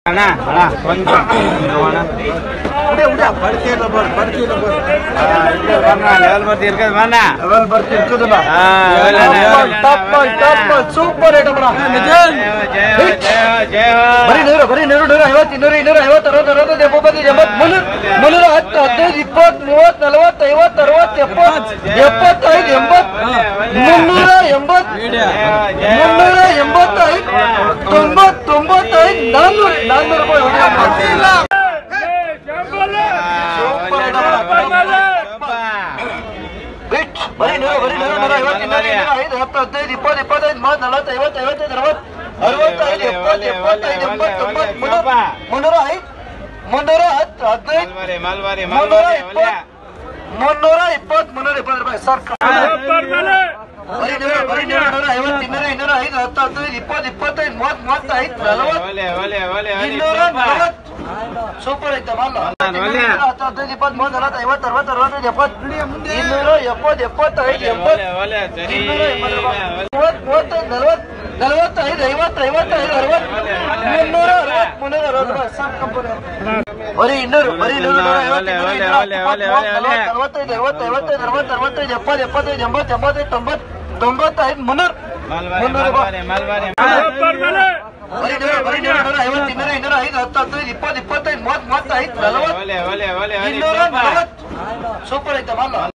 ಅಣ್ಣ ಅಣ್ಣ ಒಂದು ಅಣ್ಣ ಉಡೆ ಉಡೆ ಬರ್ತೀಯ ಬರ್ ಬರ್ತೀಯ ಬರ್ ಲೆವೆಲ್ ಬರ್ತಿ ಇರ್ಕದ ಮನ್ನ ಅವಲ್ ಬರ್ತೀಯ ಇರ್ತದಲ್ಲ ಹಾ, ಒಳ್ಳೆ ಅಣ್ಣ, ಒಳ್ಳೆ ಅಣ್ಣ, ಟಾಪ್ ಒಳ್ಳೆ ಟಾಪ್ ಅಣ್ಣ. ಸೂಪರ್ ಐಟಮ್ ನಿಜ ಜಯ ಹೋ, ಜಯ ಹೋ, ಜಯ ಹೋ, ಜಯ ಹೋ. ಬರೀ ನೂರು ಬರೀ ನೂರು ನೂರ ಐವತ್ತು ಇನ್ನೂರು ಇನ್ನೂರ ಐವತ್ತು ಅರವತ್ತು ಅರವತ್ತು ಎಪ್ಪತ್ತು ಎಂಬತ್ತು ಮುನ್ನೂರು ಮುನ್ನೂರ ಹತ್ತು ಹದಿನೈದು ಇಪ್ಪತ್ತು ಮೂವತ್ತು ನಲವತ್ತು ಐವತ್ತು ಅರವತ್ತು ಎಪ್ಪತ್ತು ಎಪ್ಪತ್ತೈದು ಎಂಬತ್ತು ಮುನ್ನೂರ ಎಂಬತ್ತು ಮುನ್ನೂರ ಎಂಬತ್ತೈದು ತೊಂಬತ್ತು ತೊಂಬತ್ತೈದು ನಾನ್ನೂರು ನಾನ್ನೂರು ರೂಪಾಯಿ ಹೊಡೆಯಲ್ಲ. ಸೂಪರ್ ಐಟಮ್ ಬಿಟ್ ಬರೀ ನೂರು ಬರೀ ನೂರು ನೂರ ಐವತ್ತು ಇನ್ನೂರು ಇನ್ನೂರ ಐದು ಹತ್ತು ಹದಿನೈದು ಇಪ್ಪತ್ತು ಇಪ್ಪತ್ತೈದು ಮೂವತ್ತು ನಲವತ್ತು ಐವತ್ತು ಐವತ್ತೈದು ಅರವತ್ತು ಅರವತ್ತೈದು ಎಪ್ಪತ್ತು ಎಪ್ಪತ್ತೈದು ಎಂಬತ್ತು ತೊಂಬತ್ತು ಮುನ್ನೂರ ಮುನ್ನೂರ ಐದು ಮುನ್ನೂರ ಹತ್ತು ಹದಿನೈದು ಮಲ್ಬರಿ ಮಲ್ಬರಿ ಮುನ್ನೂರ ಮಲ್ಬರಿ ಒಳ್ಳೆ ಇಪ್ಪತ್ತು ಮುನ್ನೂರ ಇಪ್ಪತ್ತು ಮುನ್ನೂರ ಇಪ್ಪತ್ತು ರೂಪಾಯಿ ಸರ್ ಬರೀ ನೂರು ಬರೀ ನೂರು ನೂರ ಐವತ್ತು ಇನ್ನೂರ ಇನ್ನೂರ ಐದು ಹತ್ತು ಹದಿನೈದು ಇಪ್ಪತ್ತು ಇಪ್ಪತ್ತೈದು ಮೂವತ್ತು ಮೂವತ್ತೈದು ನಲವತ್ತು ಒಳ್ಳೆ ಒಳ್ಳೆ ಒಳ್ಳೆ ಒಳ್ಳೆ ಇನ್ನೂರ ನಲವತ್ತು ಸೂಪರ್ ಐತಮಲ್ಲ ಒಳ್ಳೆ. ಹತ್ತು ಹದಿನೈದು ಇಪ್ಪತ್ತು ಮೂವತ್ತು ನಲವತ್ತು ಐವತ್ತು ಅರವತ್ತು ಅರವತ್ತೈದು ಎಪ್ಪತ್ತು ಇನ್ನೂರ ಎಪ್ಪತ್ತು ಎಪ್ಪತ್ತೈದು ಎಂಬತ್ತು ಒಳ್ಳೆ ಒಳ್ಳೆ ಸರಿ ಇನ್ನೂರ ಎಂಬತ್ತು ರೂಪಾಯಿ. ಮೂವತ್ತು ಮೂವತ್ತೈದು ನಲವತ್ತು ನಲವತ್ತೈದು ಐವತ್ತು ಐವತ್ತೈದು ಅರವತ್ತು ಮುನ್ನೂರ ಅರವತ್ತು ಮುನ್ನೂರ ಅರವತ್ತು ರೂಪಾಯಿ ಸಾಕು ಕಂಪನಿ ಬರೀ ಇನ್ನೂರು ಬರೀ ಇನ್ನೂರು ನೂರ ಐವತ್ತು ಇನ್ನೂರು ಇನ್ನೂರ ಒಳ್ಳೆ, ಇಪ್ಪತ್ತು, ಒಳ್ಳೆ, ಮೂವತ್ತು, ಒಳ್ಳೆ, ನಲವತ್ತು, ನಲವತ್ತೈದು ಐವತ್ತು ಐವತ್ತೈದು ಅರವತ್ತು ಅರವತ್ತೈದು ಎಪ್ಪತ್ತು ಎಪ್ಪತ್ತೈದು ಎಂಬತ್ತು ಎಂಬತ್ತೈದು ತೊಂಬತ್ತು ತೊಂಬತ್ತೈದು ಮುನ್ನೂರು ಮಲ್ಬರಿ ಮುನ್ನೂರು ರೂಪಾಯಿ ಮಲ್ಬರಿ ಮಲ್ಬರಿ ಬರೀ ನೂರು ಬರೀ ನೂರು ನೂರ ಐವತ್ತು ಇನ್ನೂರ ಇನ್ನೂರ ಐದು ಹತ್ತು ಹದಿನೈದು ಇಪ್ಪತ್ತು ಇಪ್ಪತ್ತೈದು ಮೂವತ್ತು ಮೂವತ್ತೈದು ನಲವತ್ತು ಒಳ್ಳೆ ಒಳ್ಳೆ ಒಳ್ಳೆ ಒಳ್ಳೆ ಇನ್ನೂರ ನಲವತ್ತು ಸೂಪರ್ ಐತಮಲ್ಲ